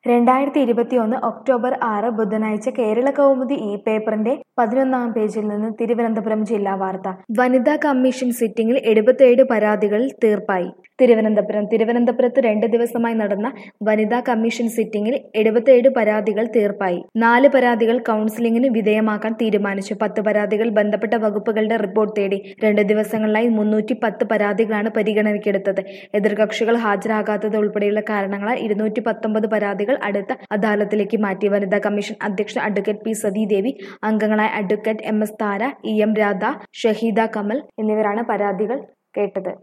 രണ്ടായിരത്തി ഇരുപത്തിയൊന്ന് ഒക്ടോബർ ആറ് ബുധനാഴ്ച കേരള കൗമുദി ഈ പേപ്പറിന്റെ പതിനൊന്നാം പേജിൽ നിന്ന് തിരുവനന്തപുരം ജില്ലാ വാർത്ത വനിതാ കമ്മീഷൻ സിറ്റിംഗിൽ എഴുപത്തിയേഴ് പരാതികളിൽ തീർപ്പായി തിരുവനന്തപുരം തിരുവനന്തപുരത്ത് രണ്ട് ദിവസമായി നടന്ന വനിതാ കമ്മീഷൻ സിറ്റിംഗിൽ എഴുപത്തിയേഴ് പരാതികൾ തീർപ്പായി നാല് പരാതികൾ കൗൺസിലിംഗിന് വിധേയമാക്കാൻ തീരുമാനിച്ചു പത്ത് പരാതികൾ ബന്ധപ്പെട്ട വകുപ്പുകളുടെ റിപ്പോർട്ട് തേടി രണ്ട് ദിവസങ്ങളിലായി മുന്നൂറ്റി പത്ത് പരാതികളാണ് പരിഗണനയ്ക്കെടുത്തത് എതിർകക്ഷികൾ ഹാജരാകാത്തത് ഉൾപ്പെടെയുള്ള കാരണങ്ങളാൽ ഇരുന്നൂറ്റി പത്തൊമ്പത് പരാതികൾ അടുത്ത അദാലത്തിലേക്ക് മാറ്റി വനിതാ കമ്മീഷൻ അധ്യക്ഷ അഡ്വക്കേറ്റ് പി സതീദേവി അംഗങ്ങളായ advocate M S Thara E M Radha Shaheeda Kamal എന്നിവരാണ് പരാതികൾ കേട്ടത്